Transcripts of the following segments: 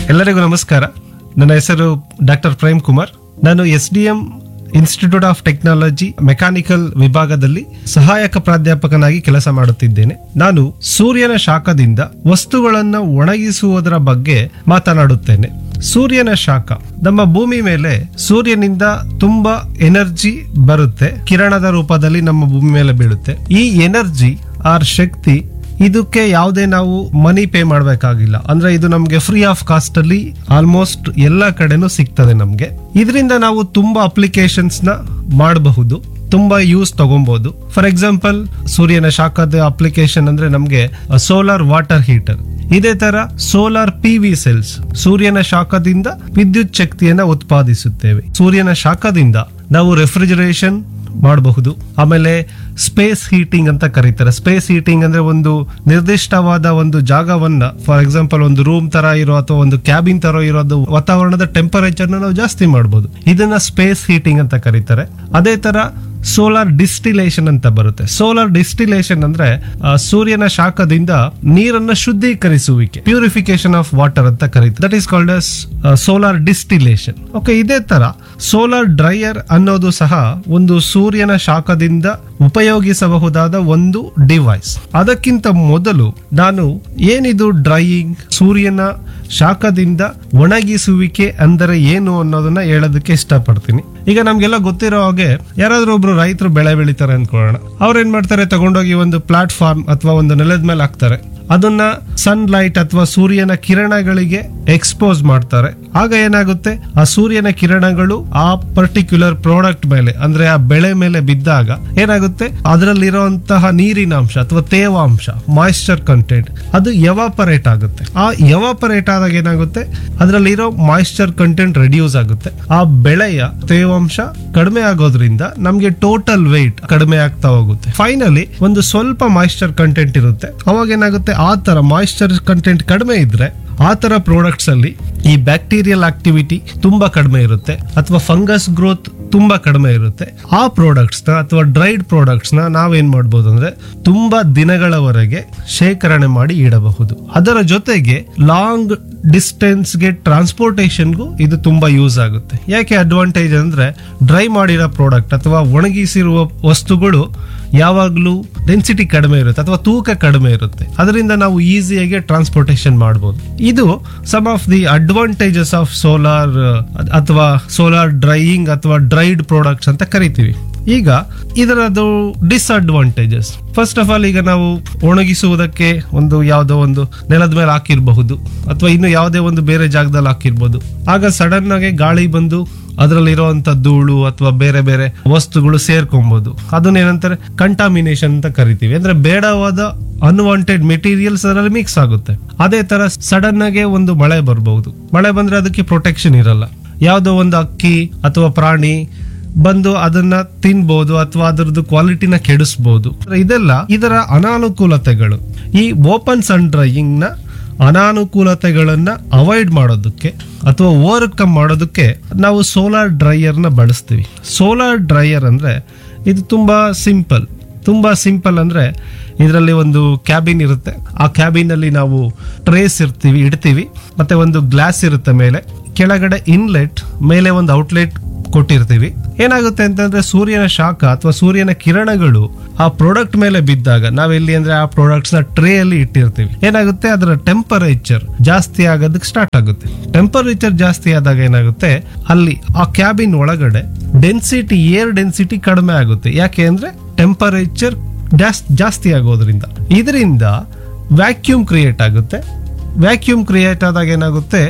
ಎಲ್ಲರಿಗೂ ನಮಸ್ಕಾರ ನನ್ನ ಹೆಸರು ಡಾಕ್ಟರ್ ಪ್ರೇಮ್ ಕುಮಾರ್ ನಾನು S D M institute of technology mechanical ವಿಭಾಗದಲ್ಲಿ ಸಹಾಯಕ ಪ್ರಾಧ್ಯಾಪಕನಾಗಿ ಕೆಲಸ ಮಾಡುತ್ತಿದ್ದೇನೆ ನಾನು ಸೂರ್ಯನ ಶಾಖದಿಂದ ವಸ್ತುಗಳನ್ನ ಒಣಗಿಸುವುದರ ಬಗ್ಗೆ ಮಾತನಾಡುತ್ತೇನೆ ಸೂರ್ಯನ ಶಾಖ ನಮ್ಮ ಭೂಮಿ ಮೇಲೆ ಸೂರ್ಯನಿಂದ ತುಂಬಾ ಎನರ್ಜಿ ಬರುತ್ತೆ ಕಿರಣದ ರೂಪದಲ್ಲಿ ನಮ್ಮ ಭೂಮಿ ಮೇಲೆ ಬೀಳುತ್ತೆ ಈ ಎನರ್ಜಿ ಆರ್ ಶಕ್ತಿ ಇದಕ್ಕೆ ಯಾವುದೇ ನಾವು ಮನಿ ಪೇ ಮಾಡಬೇಕಾಗಿಲ್ಲ ಅಂದ್ರೆ ಇದು ನಮಗೆ ಫ್ರೀ ಆಫ್ ಕಾಸ್ಟ್ ಅಲ್ಲಿ ಆಲ್ಮೋಸ್ಟ್ ಎಲ್ಲ ಕಡೆನೂ ಸಿಗ್ತದೆ ನಮಗೆ ಇದರಿಂದ ನಾವು ತುಂಬಾ ಅಪ್ಲಿಕೇಶನ್ಸ್ ನ ಮಾಡಬಹುದು ತುಂಬಾ ಯೂಸ್ ತಗೊಬಹುದು ಫಾರ್ ಎಕ್ಸಾಂಪಲ್ ಸೂರ್ಯನ ಶಾಖದ ಅಪ್ಲಿಕೇಶನ್ ಅಂದ್ರೆ ನಮಗೆ ಸೋಲಾರ್ ವಾಟರ್ ಹೀಟರ್ ಇದೇ ತರ ಸೋಲಾರ್ ಪಿ ವಿ ಸೆಲ್ಸ್ ಸೂರ್ಯನ ಶಾಖದಿಂದ ವಿದ್ಯುತ್ ಶಕ್ತಿಯನ್ನ ಉತ್ಪಾದಿಸುತ್ತೇವೆ ಸೂರ್ಯನ ಶಾಖದಿಂದ ನಾವು ರೆಫ್ರಿಜರೇಷನ್ ಮಾಡಬಹುದು ಆಮೇಲೆ ಸ್ಪೇಸ್ ಹೀಟಿಂಗ್ ಅಂತ ಕರೀತಾರೆ ಸ್ಪೇಸ್ ಹೀಟಿಂಗ್ ಅಂದ್ರೆ ಒಂದು ನಿರ್ದಿಷ್ಟವಾದ ಒಂದು ಜಾಗವನ್ನ ಫಾರ್ ಎಕ್ಸಾಂಪಲ್ ಒಂದು ರೂಮ್ ತರ ಇರೋ ಅಥವಾ ಒಂದು ಕ್ಯಾಬಿನ್ ತರ ಇರೋದು ವಾತಾವರಣದ ಟೆಂಪರೇಚರ್ ನಾವು ಜಾಸ್ತಿ ಮಾಡಬಹುದು ಇದನ್ನ ಸ್ಪೇಸ್ ಹೀಟಿಂಗ್ ಅಂತ ಕರೀತಾರೆ ಅದೇ ತರ ಸೋಲಾರ್ ಡಿಸ್ಟಿಲೇಷನ್ ಅಂತ ಬರುತ್ತೆ ಸೋಲಾರ್ ಡಿಸ್ಟಿಲೇಷನ್ ಅಂದ್ರೆ ಆ, ಸೂರ್ಯನ ಶಾಖದಿಂದ ನೀರನ್ನ ಶುದ್ಧೀಕರಿಸುವಿಕೆ ಪ್ಯೂರಿಫಿಕೇಶನ್ ಆಫ್ ವಾಟರ್ ಅಂತ ಕರೀತಾರೆ that is called as solar distillation okay ಇದೇ ತರ ಸೋಲಾರ್ ಡ್ರೈಯರ್ ಅನ್ನೋದು ಸಹ ಒಂದು ಸೂರ್ಯನ ಶಾಖದಿಂದ ಉಪಯೋಗಿಸಬಹುದಾದ ಒಂದು ಡಿವೈಸ್ ಅದಕ್ಕಿಂತ ಮೊದಲು ನಾನು ಏನಿದು ಡ್ರೈಯಿಂಗ್ ಸೂರ್ಯನ ಶಾಖದಿಂದ ಒಣಗಿಸುವಿಕೆ ಅಂದರೆ ಏನು ಅನ್ನೋದನ್ನ ಹೇಳೋದಕ್ಕೆ ಇಷ್ಟಪಡ್ತೀನಿ ಈಗ ನಮ್ಗೆಲ್ಲ ಗೊತ್ತಿರೋ ಹಾಗೆ ಯಾರಾದ್ರೂ ಒಬ್ರು ರೈತರು ಬೆಳೆ ಬೆಳಿತಾರೆ ಅನ್ಕೊಳ್ಳೋಣ ಅವ್ರು ಏನ್ ಮಾಡ್ತಾರೆ ತಗೊಂಡೋಗಿ ಒಂದು ಪ್ಲಾಟ್ಫಾರ್ಮ್ ಅಥವಾ ಒಂದು ನೆಲದ ಮೇಲೆ ಹಾಕ್ತಾರೆ ಅದನ್ನ ಸನ್ ಲೈಟ್ ಅಥವಾ ಸೂರ್ಯನ ಕಿರಣಗಳಿಗೆ ಎಕ್ಸ್ಪೋಸ್ ಮಾಡ್ತಾರೆ ಆಗ ಏನಾಗುತ್ತೆ ಆ ಸೂರ್ಯನ ಕಿರಣಗಳು ಆ ಪರ್ಟಿಕ್ಯುಲರ್ ಪ್ರಾಡಕ್ಟ್ ಮೇಲೆ ಅಂದ್ರೆ ಆ ಬೆಳೆ ಮೇಲೆ ಬಿದ್ದಾಗ ಏನಾಗುತ್ತೆ ಅದರಲ್ಲಿರುವಂತಹ ನೀರಿನ ಅಂಶ ಅಥವಾ ತೇವಾಂಶ ಮಾಯಿಶ್ಚರ್ ಕಂಟೆಂಟ್ ಅದು ಎವಾಪರೇಟ್ ಆಗುತ್ತೆ ಆ ಎವಾಪರೇಟ್ ಆದಾಗ ಏನಾಗುತ್ತೆ ಅದರಲ್ಲಿರೋ ಮಾಯಿಶ್ಚರ್ ಕಂಟೆಂಟ್ ರೆಡ್ಯೂಸ್ ಆಗುತ್ತೆ ಆ ಬೆಳೆಯ ತೇವಾಂಶ ಕಡಿಮೆ ಆಗೋದ್ರಿಂದ ನಮ್ಗೆ ಟೋಟಲ್ ವೆಯ್ಟ್ ಕಡಿಮೆ ಆಗ್ತಾ ಹೋಗುತ್ತೆ ಫೈನಲಿ ಒಂದು ಸ್ವಲ್ಪ ಮಾಯಿಶ್ಚರ್ ಕಂಟೆಂಟ್ ಇರುತ್ತೆ ಅವಾಗ ಏನಾಗುತ್ತೆ ಆ ತರ ಮಾಯಿಶ್ಚರ್ ಕಂಟೆಂಟ್ ಕಡಿಮೆ ಇದ್ರೆ ಆ ತರ ಪ್ರಾಡಕ್ಟ್ಸ್ ಅಲ್ಲಿ ಈ ಬ್ಯಾಕ್ಟೀರಿಯಲ್ ಆಕ್ಟಿವಿಟಿ ತುಂಬಾ ಕಡಿಮೆ ಇರುತ್ತೆ ಅಥವಾ ಫಂಗಸ್ ಗ್ರೋತ್ ತುಂಬಾ ಕಡಿಮೆ ಇರುತ್ತೆ ಆ ಪ್ರಾಡಕ್ಟ್ಸ್ ನ ಅಥವಾ ಡ್ರೈಡ್ ಪ್ರಾಡಕ್ಟ್ಸ್ ನ ನಾವೇನ್ ಮಾಡ್ಬೋದು ಅಂದ್ರೆ ತುಂಬಾ ದಿನಗಳವರೆಗೆ ಶೇಖರಣೆ ಮಾಡಿ ಇಡಬಹುದು ಅದರ ಜೊತೆಗೆ ಲಾಂಗ್ ಡಿಸ್ಟೆನ್ಸ್ಗೆ ಟ್ರಾನ್ಸ್ಪೋರ್ಟೇಷನ್ಗೂ ಇದು ತುಂಬಾ ಯೂಸ್ ಆಗುತ್ತೆ ಯಾಕೆ ಅಡ್ವಾಂಟೇಜ್ ಅಂದ್ರೆ ಡ್ರೈ ಮಾಡಿರೋ ಪ್ರಾಡಕ್ಟ್ ಅಥವಾ ಒಣಗಿಸಿರುವ ವಸ್ತುಗಳು ಯಾವಾಗಲೂ ಡೆನ್ಸಿಟಿ ಕಡಿಮೆ ಇರುತ್ತೆ ಅಥವಾ ತೂಕ ಕಡಿಮೆ ಇರುತ್ತೆ ಅದರಿಂದ ನಾವು ಈಸಿಯಾಗಿ ಟ್ರಾನ್ಸ್ಪೋರ್ಟೇಷನ್ ಮಾಡಬಹುದು ಇದು some of the advantages of solar ಅಥವಾ ಸೋಲಾರ್ ಡ್ರೈಯಿಂಗ್ ಅಥವಾ ಡ್ರೈಡ್ ಪ್ರಾಡಕ್ಟ್ಸ್ ಅಂತ ಕರಿತೀವಿ ಈಗ ಇದರದು ಡಿಸ್ಅಡ್ವಾಂಟೇಜಸ್ ಫಸ್ಟ್ ಆಫ್ ಆಲ್ ಈಗ ನಾವು ಒಣಗಿಸುವುದಕ್ಕೆ ಒಂದು ಯಾವುದೋ ಒಂದು ನೆಲದ ಮೇಲೆ ಹಾಕಿರಬಹುದು ಅಥವಾ ಇನ್ನು ಯಾವುದೇ ಒಂದು ಬೇರೆ ಜಾಗದಲ್ಲಿ ಹಾಕಿರ್ಬೋದು ಆಗ ಸಡನ್ ಆಗಿ ಗಾಳಿ ಬಂದು ಅದರಲ್ಲಿರುವಂತ ಧೂಳು ಅಥವಾ ಬೇರೆ ಬೇರೆ ವಸ್ತುಗಳು ಸೇರ್ಕೊಬಹುದು ಅದನ್ನೇನಂತಾರೆ ಕಂಟಾಮಿನೇಷನ್ ಅಂತ ಕರಿತೀವಿ ಅಂದ್ರೆ ಬೇಡವಾದ ಅನ್ವಾಂಟೆಡ್ ಮೆಟೀರಿಯಲ್ಸ್ ಅದರಲ್ಲಿ ಮಿಕ್ಸ್ ಆಗುತ್ತೆ ಅದೇ ತರ ಸಡನ್ ಆಗಿ ಒಂದು ಮಳೆ ಬರಬಹುದು ಮಳೆ ಬಂದ್ರೆ ಅದಕ್ಕೆ ಪ್ರೊಟೆಕ್ಷನ್ ಇರಲ್ಲ ಯಾವುದೋ ಒಂದು ಅಕ್ಕಿ ಅಥವಾ ಪ್ರಾಣಿ ಬಂದು ಅದನ್ನ ತಿನ್ಬಹುದು ಅಥವಾ ಅದರದ್ದು ಕ್ವಾಲಿಟಿನ ಕೆಡಿಸಬಹುದು ಇದೆಲ್ಲ ಇದರ ಅನಾನುಕೂಲತೆಗಳು ಈ ಓಪನ್ ಸನ್ ಡ್ರೈಯಿಂಗ್ ನ ಅನಾನುಕೂಲತೆಗಳನ್ನ ಅವಾಯ್ಡ್ ಮಾಡೋದಕ್ಕೆ ಅಥವಾ ಓವರ್ಕಮ್ ಮಾಡೋದಕ್ಕೆ ನಾವು ಸೋಲಾರ್ ಡ್ರೈಯರ್ ನ ಬಳಸ್ತೀವಿ ಸೋಲಾರ್ ಡ್ರೈಯರ್ ಅಂದ್ರೆ ಇದು ತುಂಬಾ ಸಿಂಪಲ್ ತುಂಬಾ ಸಿಂಪಲ್ ಅಂದ್ರೆ ಇದರಲ್ಲಿ ಒಂದು ಕ್ಯಾಬಿನ್ ಇರುತ್ತೆ ಆ ಕ್ಯಾಬಿನ್ ಅಲ್ಲಿ ನಾವು ಟ್ರೇಸ್ ಇರ್ತೀವಿ ಇಡ್ತೀವಿ ಮತ್ತೆ ಒಂದು ಗ್ಲಾಸ್ ಇರುತ್ತೆ ಮೇಲೆ ಕೆಳಗಡೆ ಇನ್ಲೆಟ್ ಮೇಲೆ ಒಂದು ಔಟ್ಲೆಟ್ ಕೊಟ್ಟಿರ್ತೀವಿ ಏನಾಗುತ್ತೆ ಅಂತಂದ್ರೆ ಸೂರ್ಯನ ಶಾಖ ಅಥವಾ ಸೂರ್ಯನ ಕಿರಣಗಳು ಆ ಪ್ರಾಡಕ್ಟ್ ಮೇಲೆ ಬಿದ್ದಾಗ ನಾವೆಲ್ಲಿ ಅಂದ್ರೆ ಆ ಪ್ರಾಡಕ್ಟ್ಸ್ ನ ಟ್ರೇ ಅಲ್ಲಿ ಇಟ್ಟಿರ್ತೀವಿ ಏನಾಗುತ್ತೆ ಅದರ ಟೆಂಪರೇಚರ್ ಜಾಸ್ತಿ ಆಗೋದಕ್ಕೆ ಸ್ಟಾರ್ಟ್ ಆಗುತ್ತೆ ಟೆಂಪರೇಚರ್ ಜಾಸ್ತಿ ಆದಾಗ ಏನಾಗುತ್ತೆ ಅಲ್ಲಿ ಆ ಕ್ಯಾಬಿನ್ ಒಳಗಡೆ ಡೆನ್ಸಿಟಿ ಏರ್ ಡೆನ್ಸಿಟಿ ಕಡಿಮೆ ಆಗುತ್ತೆ ಯಾಕೆ ಅಂದ್ರೆ ಟೆಂಪರೇಚರ್ ಜಾಸ್ತಿ ಆಗೋದ್ರಿಂದ ಇದರಿಂದ ವ್ಯಾಕ್ಯೂಮ್ ಕ್ರಿಯೇಟ್ ಆಗುತ್ತೆ ವ್ಯಾಕ್ಯೂಮ್ ಕ್ರಿಯೇಟ್ ಆದಾಗ ಏನಾಗುತ್ತೆ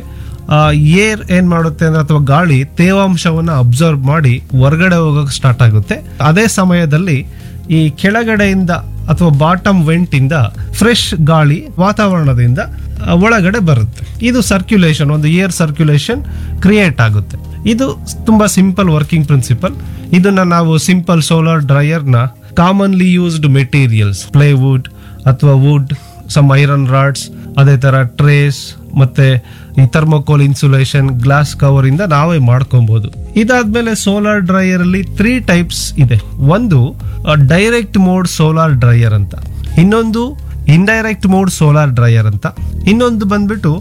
ಏರ್ ಏನ್ ಮಾಡುತ್ತೆ ಅಂದ್ರೆ ಅಥವಾ ಗಾಳಿ ತೇವಾಂಶವನ್ನ ಅಬ್ಸರ್ವ್ ಮಾಡಿ ಹೊರಗಡೆ ಹೋಗಕ್ಕೆ ಸ್ಟಾರ್ಟ್ ಆಗುತ್ತೆ ಅದೇ ಸಮಯದಲ್ಲಿ ಈ ಕೆಳಗಡೆಯಿಂದ ಅಥವಾ ಬಾಟಮ್ ವೆಂಟ್ ಇಂದ ಫ್ರೆಶ್ ಗಾಳಿ ವಾತಾವರಣದಿಂದ ಆ, ಒಳಗಡೆ ಬರುತ್ತೆ ಇದು ಸರ್ಕ್ಯುಲೇಷನ್ ಒಂದು ಏರ್ ಸರ್ಕ್ಯುಲೇಷನ್ ಕ್ರಿಯೇಟ್ ಆಗುತ್ತೆ ಇದು ತುಂಬಾ ಸಿಂಪಲ್ ವರ್ಕಿಂಗ್ ಪ್ರಿನ್ಸಿಪಲ್ ಇದನ್ನ ನಾವು ಸಿಂಪಲ್ ಸೋಲಾರ್ ಡ್ರೈಯರ್ನ ಕಾಮನ್ಲಿ ಯೂಸ್ಡ್ ಮೆಟೀರಿಯಲ್ಸ್ ಪ್ಲೇವುಡ್ ಅಥವಾ ವುಡ್ ಸಮ್ ಐರನ್ ರಾಡ್ಸ್ ಅದೇ ತರ ಟ್ರೇಸ್ ಮತ್ತೆ ಈ ಥರ್ಮೋಕೋಲ್ ಇನ್ಸುಲೇಷನ್ ಗ್ಲಾಸ್ ಕವರ್ ಇಂದ ನಾವೇ ಮಾಡ್ಕೊಬಹುದು ಇದಾದ್ಮೇಲೆ ಸೋಲಾರ್ ಡ್ರೈಯರ್ ಅಲ್ಲಿ ತ್ರೀ ಟೈಪ್ಸ್ ಇದೆ ಒಂದು ಡೈರೆಕ್ಟ್ ಮೋಡ್ ಸೋಲಾರ್ ಡ್ರೈಯರ್ ಅಂತ ಇನ್ನೊಂದು ಇಂಡೈರೆಕ್ಟ್ ಮೋಡ್ ಸೋಲಾರ್ ಡ್ರೈಯರ್ ಅಂತ ಇನ್ನೊಂದು ಬಂದ್ಬಿಟ್ಟು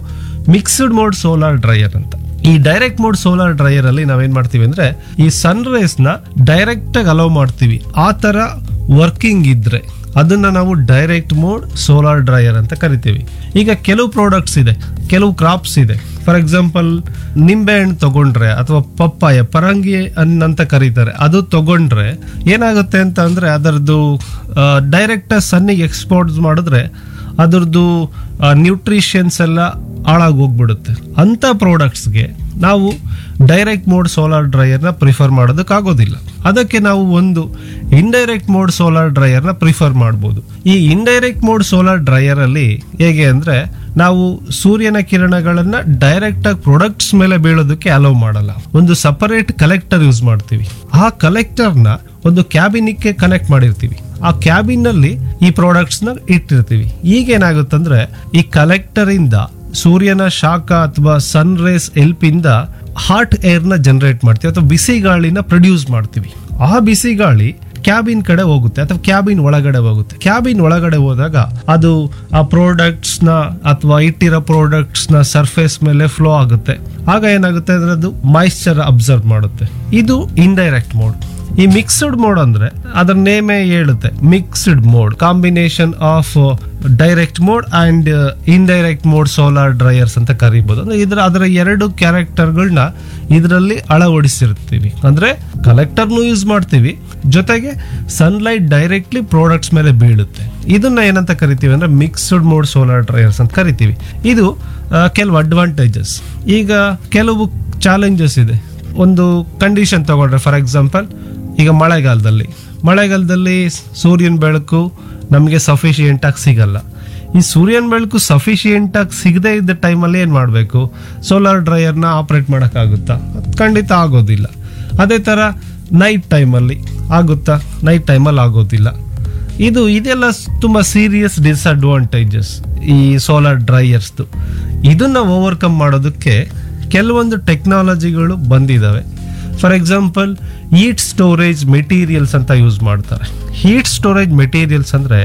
ಮಿಕ್ಸ್ಡ್ ಮೋಡ್ ಸೋಲಾರ್ ಡ್ರೈಯರ್ ಅಂತ ಈ ಡೈರೆಕ್ಟ್ ಮೋಡ್ ಸೋಲಾರ್ ಡ್ರೈಯರ್ ಅಲ್ಲಿ ನಾವೇನ್ ಮಾಡ್ತೀವಿ ಅಂದ್ರೆ ಈ ಸನ್ ರೇಸ್ ನ ಡೈರೆಕ್ಟ್ ಆಗಿ ಅಲೋ ಮಾಡ್ತೀವಿ ಆ ತರ ವರ್ಕಿಂಗ್ ಇದ್ರೆ ಅದನ್ನ ನಾವು ಡೈರೆಕ್ಟ್ ಮೋಡ್ ಸೋಲಾರ್ ಡ್ರೈಯರ್ ಅಂತ ಕರಿತೀವಿ ಈಗ ಕೆಲವು ಪ್ರಾಡಕ್ಟ್ಸ್ ಇದೆ ಕೆಲವು ಕ್ರಾಪ್ಸ್ ಇದೆ ಫಾರ್ ಎಕ್ಸಾಂಪಲ್ ನಿಂಬೆ ಹಣ್ಣು ತಗೊಂಡ್ರೆ ಅಥವಾ ಪಪ್ಪಾಯ ಪರಂಗಿ ಅಂತ ಕರೀತಾರೆ ಅದು ತಗೊಂಡ್ರೆ ಏನಾಗುತ್ತೆ ಅಂತ ಅಂದ್ರೆ ಅದರದ್ದು ಡೈರೆಕ್ಟ್ ಸನ್ನಿಗೆ ಎಕ್ಸ್ಪೋರ್ಟ್ ಮಾಡಿದ್ರೆ ಅದರದ್ದು ನ್ಯೂಟ್ರಿಷನ್ಸ್ ಎಲ್ಲ ಹಾಳಾಗಿ ಹೋಗ್ಬಿಡುತ್ತೆ ಅಂತ ಪ್ರಾಡಕ್ಟ್ಸ್ಗೆ ನಾವು ಡೈರೆಕ್ಟ್ ಮೋಡ್ ಸೋಲಾರ್ ಡ್ರೈಯರ್ನ ಪ್ರಿಫರ್ ಮಾಡೋದಕ್ಕಾಗೋದಿಲ್ಲ ಅದಕ್ಕೆ ನಾವು ಒಂದು ಇಂಡೈರೆಕ್ಟ್ ಮೋಡ್ ಸೋಲಾರ್ ಡ್ರೈಯರ್ನ ಪ್ರಿಫರ್ ಮಾಡ್ಬೋದು ಈ ಇಂಡೈರೆಕ್ಟ್ ಮೋಡ್ ಸೋಲಾರ್ ಡ್ರೈಯರ್ ಅಲ್ಲಿ ಹೇಗೆ ಅಂದ್ರೆ ನಾವು ಸೂರ್ಯನ ಕಿರಣಗಳನ್ನ ಡೈರೆಕ್ಟ್ ಆಗಿ ಪ್ರಾಡಕ್ಟ್ಸ್ ಮೇಲೆ ಬೀಳೋದಕ್ಕೆ ಅಲೋ ಮಾಡಲ್ಲ ಒಂದು ಸಪರೇಟ್ ಕಲೆಕ್ಟರ್ ಯೂಸ್ ಮಾಡ್ತೀವಿ ಆ ಕಲೆಕ್ಟರ್ನ ಒಂದು ಕ್ಯಾಬಿನಿಗೆ ಕನೆಕ್ಟ್ ಮಾಡಿರ್ತೀವಿ ಆ ಕ್ಯಾಬಿನ್ ನಲ್ಲಿ ಈ ಪ್ರಾಡಕ್ಟ್ಸ್ ನ ಇಟ್ಟಿರ್ತೀವಿ ಈಗ ಏನಾಗುತ್ತಂದ್ರೆ ಈ ಕಲೆಕ್ಟರ್ ಇಂದ ಸೂರ್ಯನ ಶಾಖ ಅಥವಾ ಸನ್ ರೇಸ್ ಹೆಲ್ಪ್ ಇಂದ ಹಾಟ್ ಏರ್ ನ ಜನರೇಟ್ ಮಾಡ್ತೀವಿ ಅಥವಾ ಬಿಸಿ ಗಾಳಿನ ಪ್ರೊಡ್ಯೂಸ್ ಮಾಡ್ತೀವಿ ಆ ಬಿಸಿ ಗಾಳಿ ಕ್ಯಾಬಿನ್ ಕಡೆ ಹೋಗುತ್ತೆ ಅಥವಾ ಕ್ಯಾಬಿನ್ ಒಳಗಡೆ ಹೋಗುತ್ತೆ ಕ್ಯಾಬಿನ್ ಒಳಗಡೆ ಹೋದಾಗ ಅದು ಆ ಪ್ರಾಡಕ್ಟ್ಸ್ ನ ಅಥವಾ ಇಟ್ಟಿರೋ ಪ್ರಾಡಕ್ಟ್ಸ್ ನ ಸರ್ಫೇಸ್ ಮೇಲೆ ಫ್ಲೋ ಆಗುತ್ತೆ ಆಗ ಏನಾಗುತ್ತೆ ಅಂದ್ರೆ ಅದು ಮಾಯಿಶ್ಚರ್ ಅಬ್ಸರ್ವ್ ಮಾಡುತ್ತೆ ಇದು ಇಂಡೈರೆಕ್ಟ್ ಮೋಡ್ ಈ ಮಿಕ್ಸ್ಡ್ ಮೋಡ್ ಅಂದ್ರೆ ಅದರ ನೇಮೇ ಹೇಳುತ್ತೆ mixed mode combination of direct mode and indirect mode solar dryers ಅಂತ ಕರಿಬಹುದು ಅಂದ್ರೆ ಇದ್ರ ಅದರ ಎರಡು ಕ್ಯಾರೆಕ್ಟರ್ಗಳನ್ನ ಇದರಲ್ಲಿ ಅಳವಡಿಸಿರ್ತೀವಿ ಅಂದ್ರೆ ಕಲೆಕ್ಟರ್ನು ಯೂಸ್ ಮಾಡ್ತೀವಿ ಜೊತೆಗೆ ಸನ್ಲೈಟ್ ಡೈರೆಕ್ಟ್ಲಿ ಪ್ರಾಡಕ್ಟ್ಸ್ ಮೇಲೆ ಬೀಳುತ್ತೆ ಇದನ್ನ ಏನಂತ ಕರಿತೀವಿ ಅಂದ್ರೆ ಮಿಕ್ಸ್ಡ್ ಮೋಡ್ ಸೋಲಾರ್ ಡ್ರೈಯರ್ಸ್ ಅಂತ ಕರಿತೀವಿ ಇದು ಆ, ಕೆಲವು ಅಡ್ವಾಂಟೇಜಸ್ ಈಗ ಕೆಲವು ಚಾಲೆಂಜಸ್ ಇದೆ ಒಂದು ಕಂಡೀಷನ್ ತಗೊಂಡ್ರೆ ಫಾರ್ ಎಕ್ಸಾಂಪಲ್ ಈಗ ಮಳೆಗಾಲದಲ್ಲಿ ಮಳೆಗಾಲದಲ್ಲಿ ಸೂರ್ಯನ ಬೆಳಕು ನಮಗೆ ಸಫಿಶಿಯೆಂಟ್ ಆಗಿ ಸಿಗಲ್ಲ ಈ ಸೂರ್ಯನ ಬೆಳಕು ಸಫಿಶಿಯೆಂಟ್ ಆಗಿ ಸಿಗದೇ ಇದ್ದ ಟೈಮಲ್ಲಿ ಏನು ಮಾಡಬೇಕು ಸೋಲಾರ್ ಡ್ರೈಯರ್ನ ಆಪ್ರೇಟ್ ಮಾಡೋಕ್ಕಾಗುತ್ತಾ ಅದ್ ಖಂಡಿತ ಆಗೋದಿಲ್ಲ ಅದೇ ಥರ ನೈಟ್ ಟೈಮಲ್ಲಿ ಆಗುತ್ತಾ ನೈಟ್ ಟೈಮಲ್ಲಿ ಆಗೋದಿಲ್ಲ ಇದು ಇದೆಲ್ಲ ಸ್- ತುಂಬಾ ಸೀರಿಯಸ್ ಡಿಸ್ಅಡ್ವಾಂಟೇಜಸ್ ಈ ಸೋಲಾರ್ ಡ್ರೈಯರ್ಸ್ದು ಇದನ್ನ ಓವರ್ಕಮ್ ಮಾಡೋದಕ್ಕೆ ಕೆಲವೊಂದು ಟೆಕ್ನಾಲಜಿಗಳು ಬಂದಿದ್ದಾವೆ for example heat storage materials ಅಂತ ಯೂಸ್ ಮಾಡ್ತಾರೆ ಹೀಟ್ ಸ್ಟೋರೇಜ್ ಮೆಟೀರಿಯಲ್ಸ್ ಅಂದ್ರೆ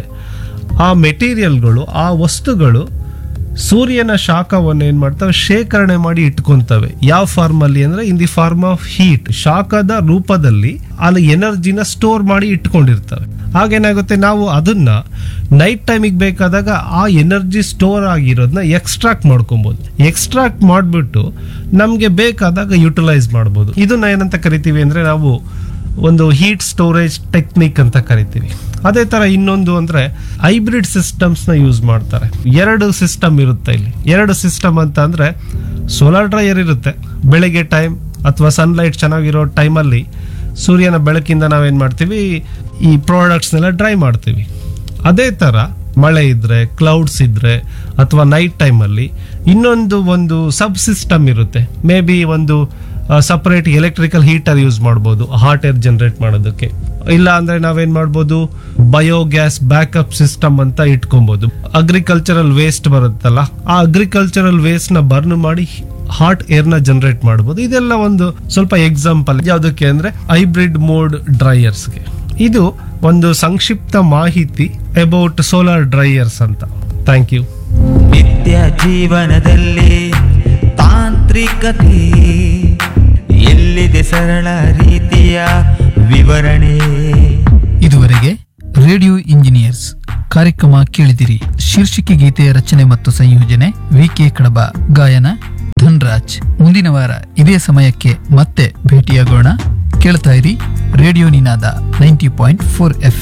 ಆ ಮೆಟೀರಿಯಲ್ಗಳು ಆ ವಸ್ತುಗಳು ಸೂರ್ಯನ ಶಾಖವನ್ನು ಏನ್ ಮಾಡ್ತವೆ ಶೇಖರಣೆ ಮಾಡಿ ಇಟ್ಕೊಂತವೆ ಯಾವ ಫಾರ್ಮ್ ಅಲ್ಲಿ ಅಂದ್ರೆ in the form of heat ಶಾಖದ ರೂಪದಲ್ಲಿ ಅಲ್ಲಿ ಎನರ್ಜಿನ ಸ್ಟೋರ್ ಮಾಡಿ ಇಟ್ಕೊಂಡಿರ್ತವೆ ಹಾಗೇನಾಗುತ್ತೆ ನಾವು ಅದನ್ನ ನೈಟ್ ಟೈಮಿಗೆ ಬೇಕಾದಾಗ ಆ ಎನರ್ಜಿ ಸ್ಟೋರ್ ಆಗಿರೋದನ್ನ ಎಕ್ಸ್ಟ್ರಾಕ್ಟ್ ಮಾಡ್ಕೊಬಹುದು ಎಕ್ಸ್ಟ್ರಾಕ್ಟ್ ಮಾಡಿಬಿಟ್ಟು ನಮಗೆ ಬೇಕಾದಾಗ ಯುಟಿಲೈಸ್ ಮಾಡ್ಬೋದು ಇದನ್ನ ಏನಂತ ಕರಿತೀವಿ ಅಂದ್ರೆ ನಾವು ಒಂದು ಹೀಟ್ ಸ್ಟೋರೇಜ್ ಟೆಕ್ನಿಕ್ ಅಂತ ಕರಿತೀವಿ ಅದೇ ತರ ಇನ್ನೊಂದು ಅಂದ್ರೆ ಹೈಬ್ರಿಡ್ ಸಿಸ್ಟಮ್ಸ್ ನ ಯೂಸ್ ಮಾಡ್ತಾರೆ ಎರಡು ಸಿಸ್ಟಮ್ ಇರುತ್ತೆ ಇಲ್ಲಿ ಎರಡು ಸಿಸ್ಟಮ್ ಅಂತ ಅಂದ್ರೆ ಸೋಲಾರ್ ಡ್ರೈಯರ್ ಇರುತ್ತೆ ಬೆಳಿಗ್ಗೆ ಟೈಮ್ ಅಥವಾ ಸನ್ಲೈಟ್ ಚೆನ್ನಾಗಿರೋ ಟೈಮಲ್ಲಿ ಸೂರ್ಯನ ಬೆಳಕಿಂದ ನಾವೇನ್ ಮಾಡ್ತೀವಿ ಈ ಪ್ರಾಡಕ್ಟ್ಸ್ನೆಲ್ಲ ಡ್ರೈ ಮಾಡ್ತೀವಿ ಅದೇ ತರ ಮಳೆ ಇದ್ರೆ ಕ್ಲೌಡ್ಸ್ ಇದ್ರೆ ಅಥವಾ ನೈಟ್ ಟೈಮಲ್ಲಿ ಇನ್ನೊಂದು ಒಂದು ಸಬ್ ಸಿಸ್ಟಮ್ ಇರುತ್ತೆ ಮೇ ಬಿ ಒಂದು ಸಪರೇಟ್ ಎಲೆಕ್ಟ್ರಿಕಲ್ ಹೀಟರ್ ಯೂಸ್ ಮಾಡ್ಬೋದು ಹಾಟ್ ಏರ್ ಜನರೇಟ್ ಮಾಡೋದಕ್ಕೆ ಇಲ್ಲ ಅಂದ್ರೆ ನಾವೇನ್ ಮಾಡ್ಬೋದು ಬಯೋಗ್ಯಾಸ್ ಬ್ಯಾಕಪ್ ಸಿಸ್ಟಮ್ ಅಂತ ಇಟ್ಕೊಬಹುದು ಅಗ್ರಿಕಲ್ಚರಲ್ ವೇಸ್ಟ್ ಬರುತ್ತಲ್ಲ ಆ ಅಗ್ರಿಕಲ್ಚರಲ್ ವೇಸ್ಟ್ ನ ಬರ್ನ್ ಮಾಡಿ ಹಾಟ್ ಏರ್ ನ ಜನರೇಟ್ ಮಾಡಬಹುದು ಇದೆಲ್ಲ ಒಂದು ಸ್ವಲ್ಪ ಎಕ್ಸಾಂಪಲ್ ಯಾವ್ದಕ್ಕೆ ಅಂದ್ರೆ ಹೈಬ್ರಿಡ್ ಮೋಡ್ ಡ್ರೈಯರ್ಸ್ಗೆ ಇದು ಒಂದು ಸಂಕ್ಷಿಪ್ತ ಮಾಹಿತಿ ಅಬೌಟ್ ಸೋಲಾರ್ ಡ್ರೈಯರ್ಸ್ ಅಂತ ಥ್ಯಾಂಕ್ ಯು ನಿತ್ಯ ಜೀವನದಲ್ಲಿ ತಾಂತ್ರಿಕತೆ ಎಲ್ಲಿದೆ ಸರಳ ರೀತಿಯ ವಿವರಣೆ ಇದುವರೆಗೆ ರೇಡಿಯೋ ಇಂಜಿನಿಯರ್ಸ್ ಕಾರ್ಯಕ್ರಮ ಕೇಳಿದಿರಿ ಶೀರ್ಷಿಕೆ ಗೀತೆಯ ರಚನೆ ಮತ್ತು ಸಂಯೋಜನೆ ವಿ ಕೆ ಕಡಬ ಗಾಯನ ಧನ್ರಾಜ್ ಮುಂದಿನ ವಾರ ಇದೇ ಸಮಯಕ್ಕೆ ಮತ್ತೆ ಭೇಟಿಯಾಗೋಣ ಕೇಳ್ತಾ ಇರಿ radio Ninada ninety point four F